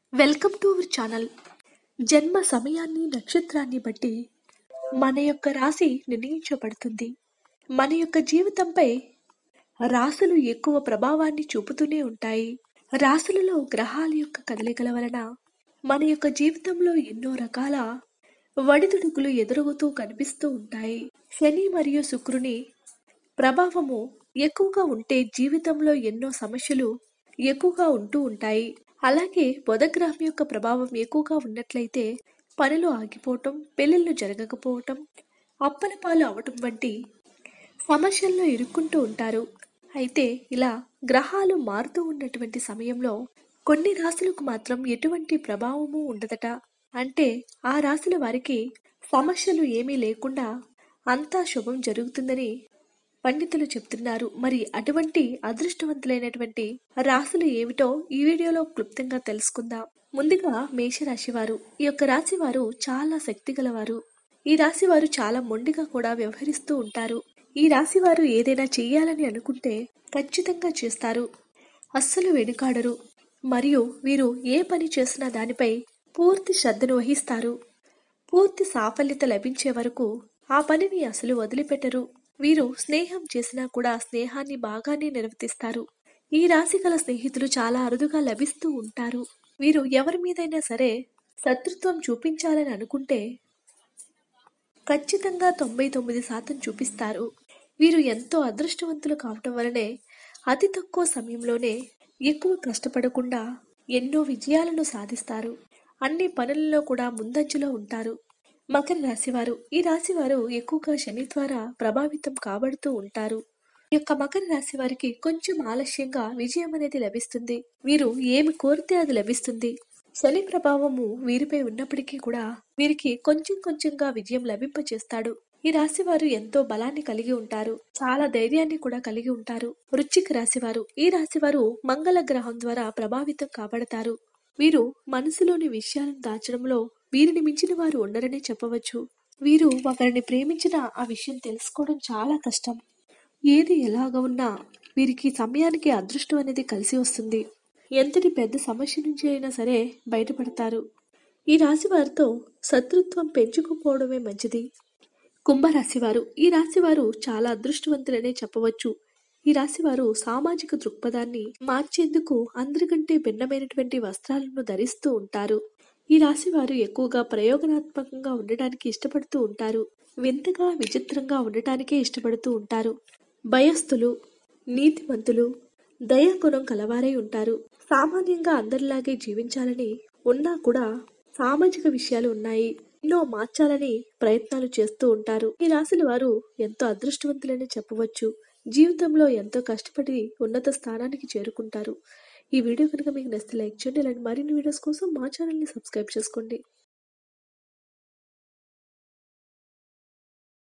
welcome to our channel జన్మ సమయాన్ని నక్షత్రాన్ని బట్టి మన యొక్క రాశి నిర్ణయించబడుతుంది మన యొక్క జీవితంపై రాశులు ఎక్కువ ప్రభావాన్ని చూపుతూనే ఉంటాయి రాశులలో గ్రహాల యొక్క కదలికల వలన మన యొక్క జీవితంలో ఎన్నో రకాల వడిదుడుకులు ఎదురుగుతూ కనిపిస్తూ ఉంటాయి శని మరియు శుక్రుని ప్రభావము ఎక్కువగా ఉంటే జీవితంలో ఎన్నో సమస్యలు ఎక్కువగా ఉంటూ ఉంటాయి అలాగే బుధగ్రహం యొక్క ప్రభావం ఎక్కువగా ఉన్నట్లయితే పనులు ఆగిపోవటం పెళ్లిళ్ళు జరగకపోవటం అప్పల పాలు అవటం వంటి సమస్యల్లో ఇరుక్కుంటూ ఉంటారు అయితే ఇలా గ్రహాలు మారుతూ ఉన్నటువంటి సమయంలో కొన్ని రాశులకు మాత్రం ఎటువంటి ప్రభావము ఉండదట అంటే ఆ రాశుల వారికి సమస్యలు ఏమీ లేకుండా అంతా శుభం జరుగుతుందని పండితులు చెప్తున్నారు మరి అటువంటి అదృష్టవంతులైనటువంటి రాశులు ఏమిటో ఈ వీడియోలో క్లుప్తంగా తెలుసుకుందాం ముందుగా మేషరాశి వారు ఈ యొక్క రాశి వారు చాలా శక్తి గలవారు ఈ రాశి వారు చాలా మొండిగా కూడా వ్యవహరిస్తూ ఉంటారు ఈ రాశి వారు ఏదైనా చెయ్యాలని అనుకుంటే ఖచ్చితంగా చేస్తారు అస్సలు వెనుకాడరు మరియు వీరు ఏ పని చేసినా దానిపై పూర్తి శ్రద్ధను వహిస్తారు పూర్తి సాఫల్యత లభించే వరకు ఆ పనిని అసలు వదిలిపెట్టరు వీరు స్నేహం చేసినా కూడా స్నేహాన్ని బాగానే నిర్వర్తిస్తారు ఈ రాశి గల స్నేహితులు చాలా అరుదుగా లభిస్తూ ఉంటారు వీరు ఎవరి మీదైనా సరే శత్రుత్వం చూపించాలని అనుకుంటే ఖచ్చితంగా తొంభై తొమ్మిది శాతం చూపిస్తారు వీరు ఎంతో అదృష్టవంతులు కావటం వలనే అతి తక్కువ సమయంలోనే ఎక్కువ కష్టపడకుండా ఎన్నో విజయాలను సాధిస్తారు అన్ని పనులలో కూడా ముందంజలో ఉంటారు మకర రాశివారు ఈ రాశివారు ఎక్కువగా శని ద్వారా ప్రభావితం కాబడుతూ ఉంటారు ఈ యొక్క మకర రాశి వారికి కొంచెం ఆలస్యంగా విజయం అనేది లభిస్తుంది వీరు ఏమి కోరితే అది లభిస్తుంది శని ప్రభావము వీరిపై ఉన్నప్పటికీ కూడా వీరికి కొంచెం కొంచెంగా విజయం లభింపచేస్తాడు ఈ రాశి వారు ఎంతో బలాన్ని కలిగి ఉంటారు చాలా ధైర్యాన్ని కూడా కలిగి ఉంటారు వృశ్చిక రాశివారు ఈ రాశివారు మంగళ గ్రహం ద్వారా ప్రభావితం కాబడతారు వీరు మనసులోని విషయాలను దాచడంలో వీరిని మించిన వారు ఉండరనే చెప్పవచ్చు వీరు ఒకరిని ప్రేమించిన ఆ విషయం తెలుసుకోవడం చాలా కష్టం ఏది ఎలాగ ఉన్నా వీరికి సమయానికి అదృష్టం అనేది కలిసి వస్తుంది ఎంతటి పెద్ద సమస్య నుంచి అయినా సరే బయటపడతారు ఈ రాశి వారితో శత్రుత్వం పెంచుకుపోవడమే మంచిది కుంభరాశివారు ఈ రాశివారు చాలా అదృష్టవంతులనే చెప్పవచ్చు ఈ రాశివారు సామాజిక దృక్పథాన్ని మార్చేందుకు అందరికంటే భిన్నమైనటువంటి వస్త్రాలను ధరిస్తూ ఉంటారు ఈ రాశివారు ఎక్కువగా ప్రయోగాత్మకంగా ఉండటానికి ఇష్టపడుతూ ఉంటారు వింతగా విచిత్రంగా ఉండటానికే ఇష్టపడుతూ ఉంటారు భయస్థులు నీతిమంతులు దయాగుణం కలవారై ఉంటారు సామాన్యంగా అందరిలాగే జీవించాలని ఉన్నా కూడా సామాజిక విషయాలు ఉన్నాయి ఎన్నో మార్చాలని ప్రయత్నాలు చేస్తూ ఉంటారు ఈ రాశుల వారు ఎంతో అదృష్టవంతులని చెప్పవచ్చు జీవితంలో ఎంతో కష్టపడి ఉన్నత స్థానానికి చేరుకుంటారు ఈ వీడియో కనుక మీకు నచ్చితే లైక్ చేయండి ఇలాంటి మరిన్ని వీడియోస్ కోసం మా ఛానల్ని సబ్స్క్రైబ్ చేసుకోండి